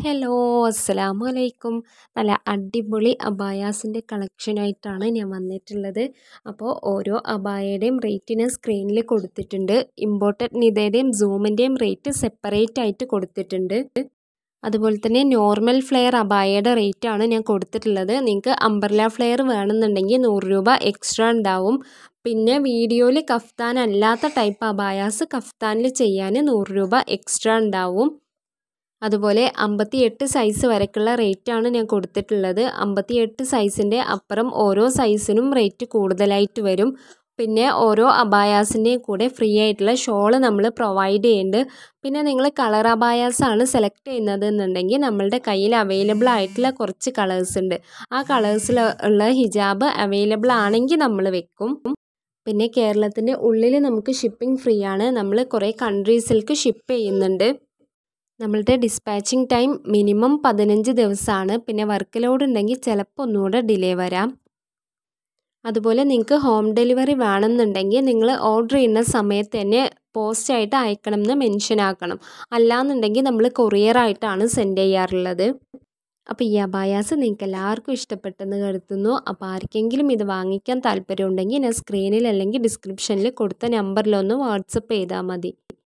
hello അസ്സലാമു അലൈക്കും നല്ല അടിപൊളി അബായാസിൻ്റെ കളക്ഷനായിട്ടാണ് ഞാൻ വന്നിട്ടുള്ളത് അപ്പോൾ ഓരോ അബായയുടെയും റേറ്റ് ഞാൻ സ്ക്രീനിൽ കൊടുത്തിട്ടുണ്ട് ഇമ്പോർട്ടഡ് നിതയുടെയും സൂമിൻ്റെയും റേറ്റ് സെപ്പറേറ്റ് ആയിട്ട് കൊടുത്തിട്ടുണ്ട് അതുപോലെ തന്നെ നോർമൽ ഫ്ലെയർ അബായയുടെ റേറ്റാണ് ഞാൻ കൊടുത്തിട്ടുള്ളത് നിങ്ങൾക്ക് അംബർല ഫ്ലെയർ വേണമെന്നുണ്ടെങ്കിൽ നൂറ് രൂപ എക്സ്ട്രാ ഉണ്ടാവും പിന്നെ വീഡിയോയിൽ കഫ്താൻ അല്ലാത്ത ടൈപ്പ് അബായാസ് കഫ്താനിൽ ചെയ്യാൻ നൂറ് രൂപ എക്സ്ട്രാ ഉണ്ടാവും അതുപോലെ അമ്പത്തി എട്ട് സൈസ് വരയ്ക്കുള്ള റേറ്റാണ് ഞാൻ കൊടുത്തിട്ടുള്ളത് അമ്പത്തി എട്ട് സൈസിൻ്റെ അപ്പുറം ഓരോ സൈസിനും റേറ്റ് കൂടുതലായിട്ട് വരും പിന്നെ ഓരോ അബായാസിൻ്റെയും കൂടെ ഫ്രീ ആയിട്ടുള്ള ഷോള് നമ്മൾ പ്രൊവൈഡ് ചെയ്യുന്നുണ്ട് പിന്നെ നിങ്ങൾ കളർ അബായാസാണ് സെലക്ട് ചെയ്യുന്നത് എന്നുണ്ടെങ്കിൽ നമ്മളുടെ കയ്യിൽ അവൈലബിൾ ആയിട്ടുള്ള കുറച്ച് കളേഴ്സ് ഉണ്ട് ആ കളേഴ്സിൽ ഉള്ള ഹിജാബ് അവൈലബിൾ ആണെങ്കിൽ നമ്മൾ വെക്കും പിന്നെ കേരളത്തിൻ്റെ ഉള്ളിൽ നമുക്ക് ഷിപ്പിംഗ് ഫ്രീ ആണ് നമ്മൾ കുറേ കൺട്രീസിലേക്ക് ഷിപ്പ് ചെയ്യുന്നുണ്ട് നമ്മളുടെ ഡിസ്പാച്ചിങ് ടൈം മിനിമം പതിനഞ്ച് ദിവസമാണ് പിന്നെ വർക്ക് ലോഡ് ഉണ്ടെങ്കിൽ ചിലപ്പോൾ ഒന്നുകൂടെ ഡിലേ വരാം അതുപോലെ നിങ്ങൾക്ക് ഹോം ഡെലിവറി വേണമെന്നുണ്ടെങ്കിൽ നിങ്ങൾ ഓർഡർ ചെയ്യുന്ന സമയത്ത് തന്നെ പോസ്റ്റായിട്ട് അയക്കണം എന്ന് മെൻഷൻ ആക്കണം അല്ലാന്നുണ്ടെങ്കിൽ നമ്മൾ കൊറിയറായിട്ടാണ് സെൻഡ് ചെയ്യാറുള്ളത് അപ്പോൾ ഈ അബായാസ് നിങ്ങൾക്ക് എല്ലാവർക്കും ഇഷ്ടപ്പെട്ടെന്ന് കരുതുന്നു അപ്പോൾ ആർക്കെങ്കിലും ഇത് വാങ്ങിക്കാൻ താല്പര്യമുണ്ടെങ്കിൽ ഞാൻ സ്ക്രീനിൽ അല്ലെങ്കിൽ ഡിസ്ക്രിപ്ഷനിൽ കൊടുത്ത നമ്പറിലൊന്ന് വാട്സപ്പ് ചെയ്താൽ മതി